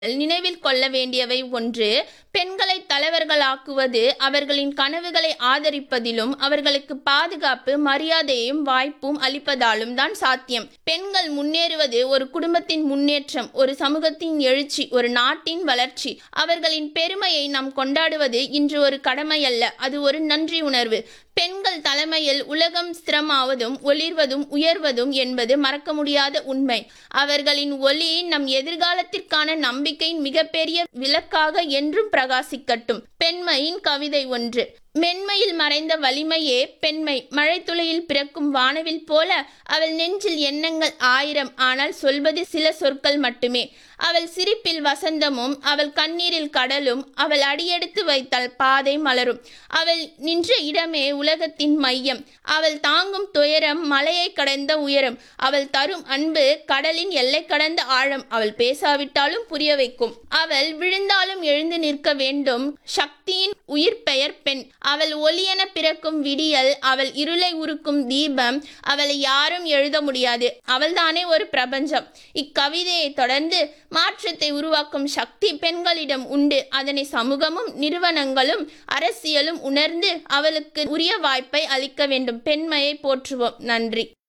நினைவில் கொள்ள வேண்டியவை ஒன்று பெண்களை தலைவர்களாக்குவது அவர்களின் கனவுகளை ஆதரிப்பதிலும் அவர்களுக்கு பாதுகாப்பு மரியாதையும் வாய்ப்பும் அளிப்பதாலும் தான் சாத்தியம் பெண்கள் முன்னேறுவது ஒரு குடும்பத்தின் முன்னேற்றம் ஒரு சமூகத்தின் எழுச்சி ஒரு நாட்டின் வளர்ச்சி அவர்களின் பெருமையை நாம் கொண்டாடுவது இன்று ஒரு கடமையல்ல அது ஒரு நன்றி உணர்வு பெண்கள் தலைமையில் உலகம் ஸ்திரமாவதும் ஒளிர்வதும் உயர்வதும் என்பது மறக்க முடியாத உண்மை அவர்களின் ஒளி நம் எதிர்காலத்திற்கான நம்பிக்கையின் மிகப்பெரிய விளக்காக என்றும் பிரகாசிக்கட்டும் பெண்மையின் கவிதை ஒன்று மென்மையில் மறைந்த வலிமையே பெண்மை மழைத்துளியில் பிறக்கும் வானவில் போல அவள் நெஞ்சில் எண்ணங்கள் ஆயிரம் ஆனால் சொல்வது சில சொற்கள் மட்டுமே அவள் சிரிப்பில் வசந்தமும் அவள் கண்ணீரில் கடலும் அவள் அடியெடுத்து வைத்தால் பாதை மலரும் அவள் நின்ற இடமே உலகத்தின் மையம் அவள் தாங்கும் துயரம் மலையை கடந்த உயரம் அவள் தரும் அன்பு கடலின் எல்லை கடந்த ஆழம் அவள் பேசாவிட்டாலும் புரிய வைக்கும் அவள் விழுந்தாலும் எழுந்து நிற்க வேண்டும் சக்தியின் உயிர் பெயர் பெண் அவள் ஒளியென பிறக்கும் விடியல் அவள் இருளை உருக்கும் தீபம் அவளை யாரும் எழுத முடியாது அவள்தானே ஒரு பிரபஞ்சம் இக்கவிதையை தொடர்ந்து மாற்றத்தை உருவாக்கும் சக்தி பெண்களிடம் உண்டு அதனை சமூகமும் நிறுவனங்களும் அரசியலும் உணர்ந்து அவளுக்கு உரிய வாய்ப்பை அளிக்க வேண்டும் பெண்மையை போற்றுவோம் நன்றி